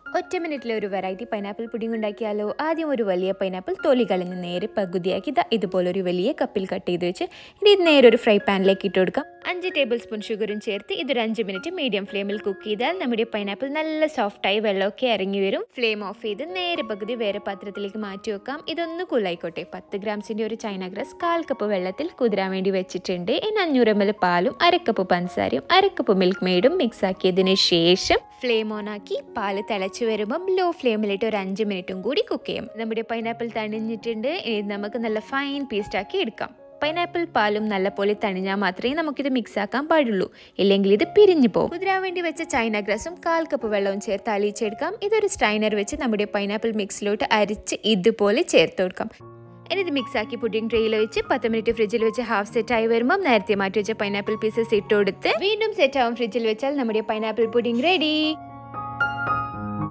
ഒറ്റ മിനിറ്റിലെ ഒരു variety pineapple pudding ഉണ്ടാക്കിയാലോ ആദ്യം ഒരു വലിയ പൈനാപ്പിൾ തൊലി കളഞ്ഞ് നേരെ പകുതിയാക്കി ഇതാ ഇതുപോലെ ഒരു വലിയ കപ്പിൽ കട്ട് ചെയ്ത് വെച്ച് ഇനി ഇത് നേരെ ഒരു ഫ്രൈ പാനിലേക്ക് ഇട്ട് കൊടുക്കാം അഞ്ച് ടേബിൾ സ്പൂൺ ഷുഗറും ചേർത്ത് ഇതൊരു അഞ്ച് മിനിറ്റ് മീഡിയം ഫ്ലെയിമിൽ കുക്ക് ചെയ്താൽ നമ്മുടെ പൈനാപ്പിൾ നല്ല സോഫ്റ്റായി വെള്ളമൊക്കെ ഇറങ്ങി വരും ഫ്ലെയിം ഓഫ് ചെയ്ത് നേരെ പകുതി വേറെ പാത്രത്തിലേക്ക് മാറ്റി വെക്കാം ഇതൊന്ന് കൂളായിക്കോട്ടെ പത്ത് ഗ്രാംസിന്റെ ഒരു ചൈന ഗ്രാസ് കാൽ കപ്പ് വെള്ളത്തിൽ കുതിരാൻ വേണ്ടി വെച്ചിട്ടുണ്ട് ഇനി അഞ്ഞൂറ് എം എൽ പാലും അരക്കപ്പ് പഞ്ചസാരയും അരക്കപ്പ് മിൽക്ക് മെയ്ഡും മിക്സ് ആക്കിയതിന് ശേഷം ഫ്ലെയിം ഓൺ ആക്കി പാല് തിളച്ച് വരുമ്പം ലോ ഫ്ലെയിമിലിട്ട് ഒരു അഞ്ച് മിനിറ്റും കൂടി കുക്ക് ചെയ്യും നമ്മുടെ പൈനാപ്പിൾ തണിഞ്ഞിട്ടുണ്ട് ഇനി നമുക്ക് നല്ല ഫൈൻ പേസ്റ്റ് ആക്കി എടുക്കാം പൈനാപ്പിൾ പാലും നല്ലപോലെ തണിഞ്ഞാൽ മാത്രമേ നമുക്കിത് മിക്സ് ആക്കാൻ പാടുള്ളൂ ഇല്ലെങ്കിൽ ഇത് പിരിഞ്ഞു പോകും കുതിരാൻ വേണ്ടി വെച്ച ചൈന ഗ്രാസും കാൽ കപ്പ് വെള്ളവും ചേർത്ത് അലിയിച്ചെടുക്കാം ഇതൊരു സ്ട്രൈനർ വെച്ച് നമ്മുടെ പൈനാപ്പിൾ മിക്സിലോട്ട് അരിച്ച് ഇതുപോലെ ചേർത്ത് കൊടുക്കാം ഇനി ഇത് മിക്സ് ആക്കി പുഡിംഗ് ട്രേയിൽ വെച്ച് പത്ത് മിനിറ്റ് ഫ്രിഡ്ജിൽ വെച്ച് ഹാഫ് സെറ്റ് ആയി വരുമ്പോൾ നേരത്തെ മാറ്റി വെച്ച പൈനാപ്പിൾ പീസസ് ഇട്ട് കൊടുത്ത് വീണ്ടും സെറ്റ് ആവും ഫ്രിഡ്ജിൽ വെച്ചാൽ നമ്മുടെ പൈനാപ്പിൾ പുഡിംഗ് റെഡി